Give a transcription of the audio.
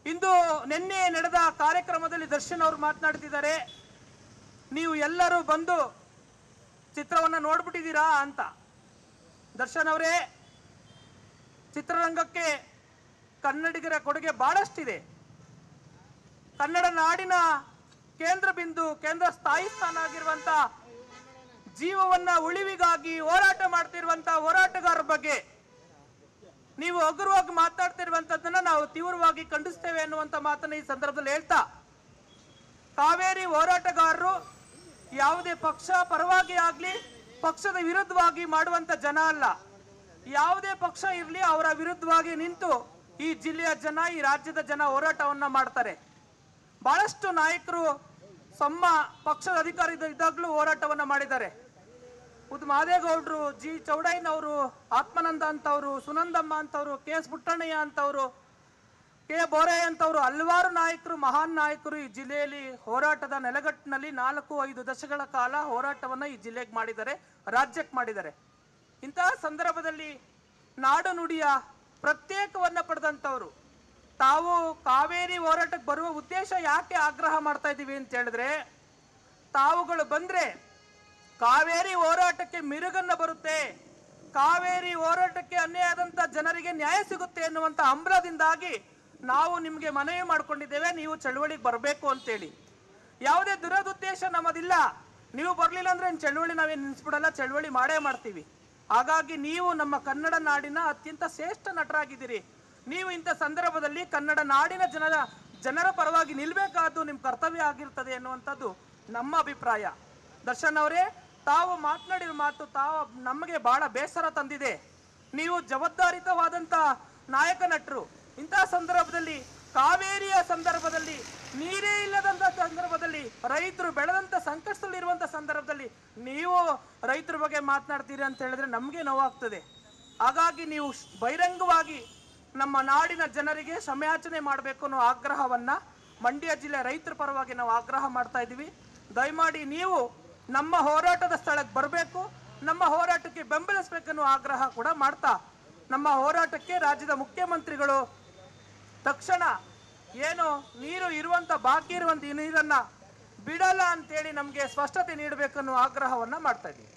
ಇಂದು ನಿನ್ನೆ ನಡೆದ ಕಾರ್ಯಕ್ರಮದಲ್ಲಿ ದರ್ಶನ್ ಅವರು ಮಾತನಾಡ್ತಿದ್ದಾರೆ ನೀವು ಎಲ್ಲರೂ ಬಂದು ಚಿತ್ರವನ್ನು ನೋಡ್ಬಿಟ್ಟಿದ್ದೀರಾ ಅಂತ ದರ್ಶನ್ ಅವರೇ ಚಿತ್ರರಂಗಕ್ಕೆ ಕನ್ನಡಿಗರ ಕೊಡುಗೆ ಬಹಳಷ್ಟಿದೆ ಕನ್ನಡ ನಾಡಿನ ಕೇಂದ್ರ ಬಿಂದು ಕೇಂದ್ರ ಸ್ಥಾಯಿ ಸ್ಥಾನ ಆಗಿರುವಂತ ಜೀವವನ್ನ ಉಳಿವಿಗಾಗಿ ಹೋರಾಟ ಮಾಡ್ತಿರುವಂತ ಹೋರಾಟಗಾರರ ಬಗ್ಗೆ ನೀವು ಹಗುರವಾಗಿ ಮಾತಾಡ್ತಿರುವಂತದ್ದನ್ನ ನಾವು ತೀವ್ರವಾಗಿ ಖಂಡಿಸ್ತೇವೆ ಅನ್ನುವಂತ ಮಾತನ್ನ ಈ ಸಂದರ್ಭದಲ್ಲಿ ಹೇಳ್ತಾ ಕಾವೇರಿ ಹೋರಾಟಗಾರರು ಯಾವುದೇ ಪಕ್ಷ ಪರವಾಗಿ ಆಗ್ಲಿ ಪಕ್ಷದ ವಿರುದ್ಧವಾಗಿ ಮಾಡುವಂತ ಜನ ಅಲ್ಲ ಯಾವುದೇ ಪಕ್ಷ ಇರಲಿ ಅವರ ವಿರುದ್ಧವಾಗಿ ನಿಂತು ಈ ಜಿಲ್ಲೆಯ ಜನ ಈ ರಾಜ್ಯದ ಜನ ಹೋರಾಟವನ್ನ ಮಾಡ್ತಾರೆ ಬಹಳಷ್ಟು ನಾಯಕರು ತಮ್ಮ ಪಕ್ಷದ ಅಧಿಕಾರ ಇದ್ದ- ಇದ್ದಾಗಲೂ ಹೋರಾಟವನ್ನ ಮಾಡಿದ್ದಾರೆ ಉದ್ ಮಾದೇಗೌಡರು ಜಿ ಚೌಡಯ್ಯನವರು ಆತ್ಮಾನಂದ ಅಂತವರು ಸುನಂದಮ್ಮ ಅಂತವರು ಕೆ ಎಸ್ ಪುಟ್ಟಣ್ಣಯ್ಯ ಅಂತವರು ಕೆ ಬೋರಯ್ಯ ಅಂತವರು ಹಲವಾರು ನಾಯಕರು ಮಹಾನ್ ನಾಯಕರು ಈ ಜಿಲ್ಲೆಯಲ್ಲಿ ಹೋರಾಟದ ನೆಲಗಟ್ಟಿನಲ್ಲಿ ನಾಲ್ಕು ಐದು ದಶಕಗಳ ಕಾಲ ಹೋರಾಟವನ್ನ ಈ ಜಿಲ್ಲೆಗೆ ಮಾಡಿದ್ದಾರೆ ರಾಜ್ಯಕ್ಕೆ ಮಾಡಿದ್ದಾರೆ ಇಂತಹ ಸಂದರ್ಭದಲ್ಲಿ ನಾಡು ನುಡಿಯ ಪ್ರತ್ಯೇಕವನ್ನ ಪಡೆದಂಥವ್ರು ತಾವು ಕಾವೇರಿ ಹೋರಾಟಕ್ಕೆ ಬರುವ ಉದ್ದೇಶ ಯಾಕೆ ಆಗ್ರಹ ಮಾಡ್ತಾ ಇದ್ದೀವಿ ಅಂತ ಹೇಳಿದ್ರೆ ತಾವುಗಳು ಬಂದ್ರೆ ಕಾವೇರಿ ಹೋರಾಟಕ್ಕೆ ಮಿರುಗನ್ನ ಬರುತ್ತೆ ಕಾವೇರಿ ಹೋರಾಟಕ್ಕೆ ಅನ್ಯಾಯ ಆದಂತ ಜನರಿಗೆ ನ್ಯಾಯ ಸಿಗುತ್ತೆ ಎನ್ನುವಂತ ಹಂಬಲದಿಂದಾಗಿ ನಾವು ನಿಮಗೆ ಮನವಿ ಮಾಡ್ಕೊಂಡಿದ್ದೇವೆ ನೀವು ಚಳವಳಿಗೆ ಬರಬೇಕು ಅಂತೇಳಿ ಯಾವುದೇ ದುರದುದ್ದೇಶ ನಮ್ಮದಿಲ್ಲ ನೀವು ಬರಲಿಲ್ಲ ಅಂದ್ರೆ ಇನ್ ಚಳವಳಿ ನಾವೇನು ನಿಲ್ಲಿಸ್ಬಿಡಲ್ಲ ಚಳವಳಿ ಮಾಡೇ ಮಾಡ್ತೀವಿ ಹಾಗಾಗಿ ನೀವು ನಮ್ಮ ಕನ್ನಡ ನಾಡಿನ ಅತ್ಯಂತ ಶ್ರೇಷ್ಠ ನಟರಾಗಿದ್ದೀರಿ ನೀವು ಇಂಥ ಸಂದರ್ಭದಲ್ಲಿ ಕನ್ನಡ ನಾಡಿನ ಜನರ ಜನರ ಪರವಾಗಿ ನಿಲ್ಬೇಕಾದ್ದು ನಿಮ್ಮ ಕರ್ತವ್ಯ ಆಗಿರ್ತದೆ ಎನ್ನುವಂಥದ್ದು ನಮ್ಮ ಅಭಿಪ್ರಾಯ ದರ್ಶನ್ ಅವರೇ ತಾವು ಮಾತನಾಡಿದ ಮಾತು ತಾವು ನಮಗೆ ಬಹಳ ಬೇಸರ ತಂದಿದೆ ನೀವು ಜವಾಬ್ದಾರಿತವಾದಂತ ನಾಯಕ ನಟರು ಇಂತಹ ಸಂದರ್ಭದಲ್ಲಿ ಕಾವೇರಿಯ ಸಂದರ್ಭದಲ್ಲಿ ನೀರೇ ಇಲ್ಲದಂತ ಸಂದರ್ಭದಲ್ಲಿ ರೈತರು ಬೆಳೆದಂತ ಸಂಕಷ್ಟದಲ್ಲಿರುವಂತ ಸಂದರ್ಭದಲ್ಲಿ ನೀವು ರೈತರ ಬಗ್ಗೆ ಮಾತನಾಡ್ತೀರಿ ಅಂತ ಹೇಳಿದ್ರೆ ನಮಗೆ ನೋವಾಗ್ತದೆ ಹಾಗಾಗಿ ನೀವು ಶ್- ಬಹಿರಂಗವಾಗಿ ನಮ್ಮ ನಾಡಿನ ಜನರಿಗೆ ಕ್ಷಮೆಯಾಚನೆ ಮಾಡಬೇಕು ಅನ್ನೋ ಆಗ್ರಹವನ್ನ ಮಂಡ್ಯ ಜಿಲ್ಲೆ ರೈತರ ಪರವಾಗಿ ನಾವು ಆಗ್ರಹ ಮಾಡ್ತಾ ಇದ್ದೀವಿ ದಯಮಾಡಿ ನೀವು ನಮ್ಮ ಹೋರಾಟದ ಸ್ಥಳಕ್ಕೆ ಬರಬೇಕು ನಮ್ಮ ಹೋರಾಟಕ್ಕೆ ಬೆಂಬಲಿಸಬೇಕನ್ನೋ ಆಗ್ರಹ ಕೂಡ ಮಾಡ್ತಾ ನಮ್ಮ ಹೋರಾಟಕ್ಕೆ ರಾಜ್ಯದ ಮುಖ್ಯಮಂತ್ರಿಗಳು ತಕ್ಷಣ ಏನು ನೀರು ಇರುವಂತ ಬಾಕಿ ಇರುವಂತ ಈ ನೀರನ್ನ ಬಿಡಲ್ಲ ಅಂತೇಳಿ ನಮಗೆ ಸ್ಪಷ್ಟತೆ ನೀಡಬೇಕನ್ನೋ ಆಗ್ರಹವನ್ನ ಮಾಡ್ತಾ ಇದ್ದೀವಿ